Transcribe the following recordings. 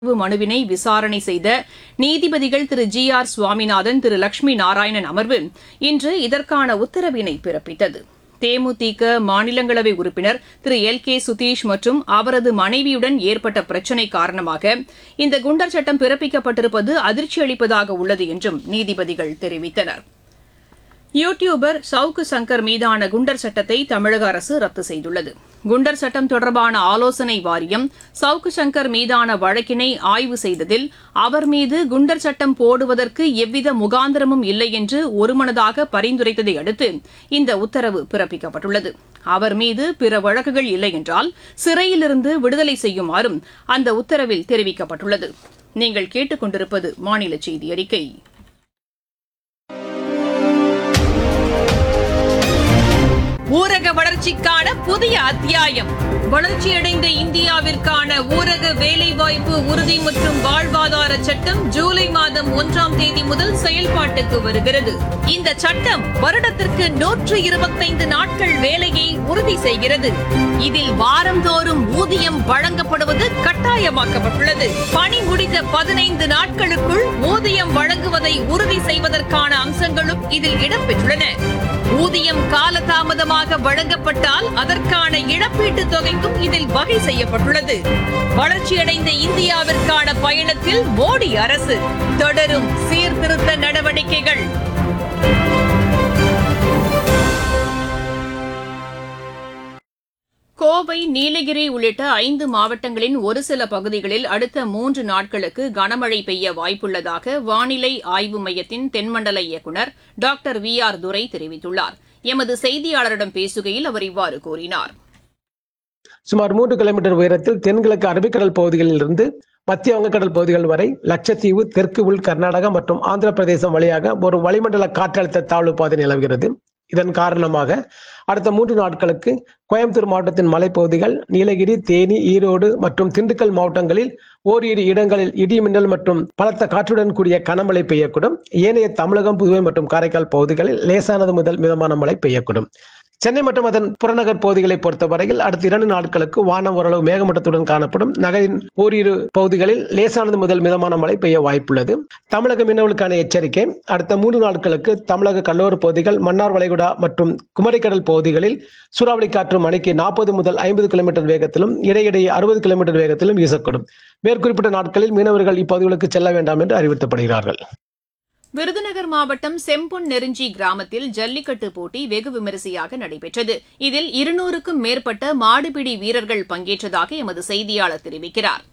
உத்தரவு மனுவினை விசாரணை செய்த நீதிபதிகள் திரு ஜி ஆர் சுவாமிநாதன் திரு லட்சுமி நாராயணன் அமர்வு இன்று இதற்கான உத்தரவினை பிறப்பித்தது தேமுதிக மாநிலங்களவை உறுப்பினர் திரு எல் கே சுதீஷ் மற்றும் அவரது மனைவியுடன் ஏற்பட்ட பிரச்சினை காரணமாக இந்த குண்டர் சட்டம் பிறப்பிக்கப்பட்டிருப்பது அதிர்ச்சி அளிப்பதாக உள்ளது என்றும் நீதிபதிகள் தெரிவித்தனர் யூ டியூபர் சவுக்கு சங்கர் மீதான குண்டர் சட்டத்தை தமிழக அரசு ரத்து செய்துள்ளது குண்டர் சட்டம் தொடர்பான ஆலோசனை வாரியம் சவுக்கு சங்கர் மீதான வழக்கினை ஆய்வு செய்ததில் அவர் மீது குண்டர் சட்டம் போடுவதற்கு எவ்வித முகாந்திரமும் இல்லை என்று ஒருமனதாக பரிந்துரைத்ததை அடுத்து இந்த உத்தரவு பிறப்பிக்கப்பட்டுள்ளது அவர் மீது பிற வழக்குகள் இல்லை என்றால் சிறையிலிருந்து விடுதலை செய்யுமாறும் அந்த உத்தரவில் தெரிவிக்கப்பட்டுள்ளது நீங்கள் கேட்டுக்கொண்டிருப்பது மாநில செய்தி அறிக்கை ஊரக வளர்ச்சிக்கான புதிய அத்தியாயம் வளர்ச்சியடைந்த இந்தியாவிற்கான ஊரக வேலைவாய்ப்பு உறுதி மற்றும் வாழ்வாதார சட்டம் ஜூலை மாதம் ஒன்றாம் தேதி முதல் செயல்பாட்டுக்கு வருகிறது இந்த சட்டம் வருடத்திற்கு நூற்று இருபத்தைந்து நாட்கள் வேலையை உறுதி செய்கிறது இதில் வாரந்தோறும் ஊதியம் வழங்கப்படுவது கட்டாயமாக்கப்பட்டுள்ளது பணி முடிந்த பதினைந்து நாட்களுக்குள் ஊதியம் வழங்குவதை உறுதி செய்வதற்கான அம்சங்களும் இதில் இடம்பெற்றுள்ளன ஊதியம் காலதாமதமாக வழங்கப்பட்டால் அதற்கான இழப்பீட்டுத் தொகைக்கும் இதில் வகை செய்யப்பட்டுள்ளது வளர்ச்சியடைந்த இந்தியாவிற்கான பயணத்தில் மோடி அரசு தொடரும் சீர்திருத்த நடவடிக்கைகள் கோவை நீலகிரி உள்ளிட்ட ஐந்து மாவட்டங்களின் ஒரு சில பகுதிகளில் அடுத்த மூன்று நாட்களுக்கு கனமழை பெய்ய வாய்ப்புள்ளதாக வானிலை ஆய்வு மையத்தின் தென்மண்டல இயக்குநர் டாக்டர் வி ஆர் துரை தெரிவித்துள்ளார் எமது செய்தியாளரிடம் பேசுகையில் அவர் இவ்வாறு கூறினார் சுமார் மூன்று கிலோமீட்டர் உயரத்தில் தென்கிழக்கு அரபிக்கடல் பகுதிகளில் இருந்து மத்திய வங்கக்கடல் பகுதிகள் வரை லட்சத்தீவு தெற்கு உள் கர்நாடகா மற்றும் ஆந்திர பிரதேசம் வழியாக ஒரு வளிமண்டல காற்றழுத்த தாழ்வு பாதை நிலவுகிறது இதன் காரணமாக அடுத்த மூன்று நாட்களுக்கு கோயம்புத்தூர் மாவட்டத்தின் மலைப்பகுதிகள் நீலகிரி தேனி ஈரோடு மற்றும் திண்டுக்கல் மாவட்டங்களில் ஓரிரு இடங்களில் இடி மின்னல் மற்றும் பலத்த காற்றுடன் கூடிய கனமழை பெய்யக்கூடும் ஏனைய தமிழகம் புதுவை மற்றும் காரைக்கால் பகுதிகளில் லேசானது முதல் மிதமான மழை பெய்யக்கூடும் சென்னை மற்றும் அதன் புறநகர் பகுதிகளை பொறுத்தவரையில் அடுத்த இரண்டு நாட்களுக்கு வானம் ஓரளவு மேகமூட்டத்துடன் காணப்படும் நகரின் ஓரிரு பகுதிகளில் லேசானது முதல் மிதமான மழை பெய்ய வாய்ப்புள்ளது தமிழக மீனவர்களுக்கான எச்சரிக்கை அடுத்த மூன்று நாட்களுக்கு தமிழக கடலோர பகுதிகள் மன்னார் வளைகுடா மற்றும் குமரிக்கடல் பகுதிகளில் சூறாவளி காற்று மணிக்கு நாற்பது முதல் ஐம்பது கிலோமீட்டர் வேகத்திலும் இடையிடையே அறுபது கிலோமீட்டர் வேகத்திலும் வீசக்கூடும் மேற்குறிப்பிட்ட நாட்களில் மீனவர்கள் இப்பகுதிகளுக்கு செல்ல வேண்டாம் என்று அறிவுறுத்தப்படுகிறார்கள் விருதுநகர் மாவட்டம் செம்பொன் நெருஞ்சி கிராமத்தில் ஜல்லிக்கட்டு போட்டி வெகு விமரிசையாக நடைபெற்றது இதில் இருநூறுக்கும் மேற்பட்ட மாடுபிடி வீரர்கள் பங்கேற்றதாக எமது செய்தியாளர் தெரிவிக்கிறார்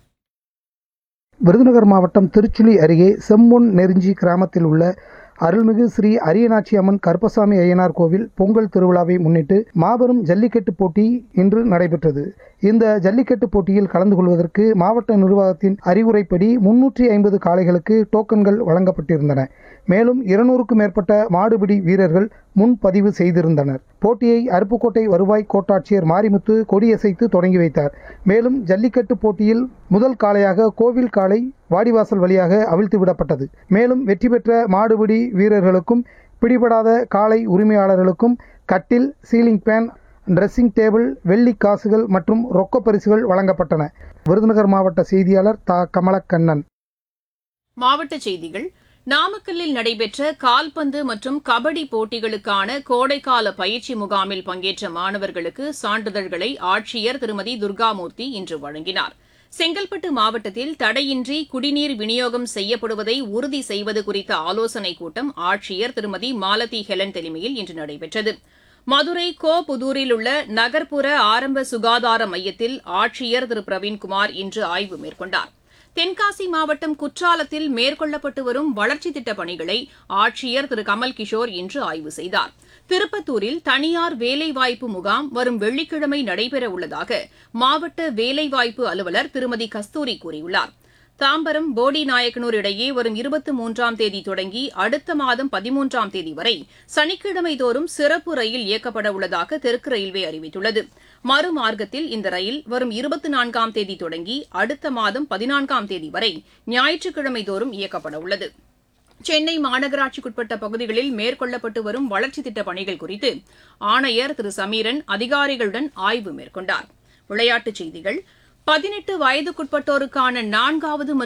விருதுநகர் மாவட்டம் திருச்சுழி அருகே செம்பொன் நெருஞ்சி கிராமத்தில் உள்ள அருள்மிகு ஸ்ரீ அரியநாச்சி அம்மன் கருப்பசாமி ஐயனார் கோவில் பொங்கல் திருவிழாவை முன்னிட்டு மாபெரும் ஜல்லிக்கட்டு போட்டி இன்று நடைபெற்றது இந்த ஜல்லிக்கட்டு போட்டியில் கலந்து கொள்வதற்கு மாவட்ட நிர்வாகத்தின் அறிவுரைப்படி முன்னூற்றி ஐம்பது காளைகளுக்கு டோக்கன்கள் வழங்கப்பட்டிருந்தன மேலும் இருநூறுக்கும் மேற்பட்ட மாடுபிடி வீரர்கள் முன்பதிவு செய்திருந்தனர் போட்டியை அருப்புக்கோட்டை வருவாய் கோட்டாட்சியர் மாரிமுத்து கொடியசைத்து தொடங்கி வைத்தார் மேலும் ஜல்லிக்கட்டு போட்டியில் முதல் காளையாக கோவில் காளை வாடிவாசல் வழியாக அவிழ்த்து விடப்பட்டது மேலும் வெற்றி பெற்ற மாடுபிடி வீரர்களுக்கும் பிடிபடாத காளை உரிமையாளர்களுக்கும் கட்டில் சீலிங் பேன் ட்ரெஸ்ஸிங் டேபிள் வெள்ளி காசுகள் மற்றும் ரொக்க பரிசுகள் வழங்கப்பட்டன விருதுநகர் மாவட்ட செய்தியாளர் தா கமலக்கண்ணன் மாவட்டச் செய்திகள் நாமக்கல்லில் நடைபெற்ற கால்பந்து மற்றும் கபடி போட்டிகளுக்கான கோடைக்கால பயிற்சி முகாமில் பங்கேற்ற மாணவர்களுக்கு சான்றிதழ்களை ஆட்சியர் திருமதி துர்காமூர்த்தி இன்று வழங்கினார் செங்கல்பட்டு மாவட்டத்தில் தடையின்றி குடிநீர் விநியோகம் செய்யப்படுவதை உறுதி செய்வது குறித்த ஆலோசனைக் கூட்டம் ஆட்சியர் திருமதி மாலதி ஹெலன் தலைமையில் இன்று நடைபெற்றது மதுரை கோ புதூரில் உள்ள நகர்ப்புற ஆரம்ப சுகாதார மையத்தில் ஆட்சியர் திரு பிரவீன்குமார் இன்று ஆய்வு மேற்கொண்டார் தென்காசி மாவட்டம் குற்றாலத்தில் மேற்கொள்ளப்பட்டு வரும் வளர்ச்சித் திட்டப் பணிகளை ஆட்சியர் திரு கமல் கிஷோர் இன்று ஆய்வு செய்தார் திருப்பத்தூரில் தனியார் வேலைவாய்ப்பு முகாம் வரும் வெள்ளிக்கிழமை நடைபெற உள்ளதாக மாவட்ட வேலைவாய்ப்பு அலுவலர் திருமதி கஸ்தூரி கூறியுள்ளார் தாம்பரம் போடி நாயக்கனூர் இடையே வரும் இருபத்தி மூன்றாம் தேதி தொடங்கி அடுத்த மாதம் பதிமூன்றாம் தேதி வரை சனிக்கிழமை தோறும் சிறப்பு ரயில் இயக்கப்பட உள்ளதாக தெற்கு ரயில்வே அறிவித்துள்ளது மறுமார்க்கத்தில் இந்த ரயில் வரும் இருபத்தி நான்காம் தேதி தொடங்கி அடுத்த மாதம் பதினான்காம் தேதி வரை ஞாயிற்றுக்கிழமை தோறும் இயக்கப்பட உள்ளது சென்னை மாநகராட்சிக்குட்பட்ட பகுதிகளில் மேற்கொள்ளப்பட்டு வரும் வளர்ச்சித் திட்டப் பணிகள் குறித்து ஆணையர் திரு சமீரன் அதிகாரிகளுடன் ஆய்வு மேற்கொண்டார் விளையாட்டுச் செய்திகள் பதினெட்டு வயதுக்குட்பட்டோருக்கான நான்காவது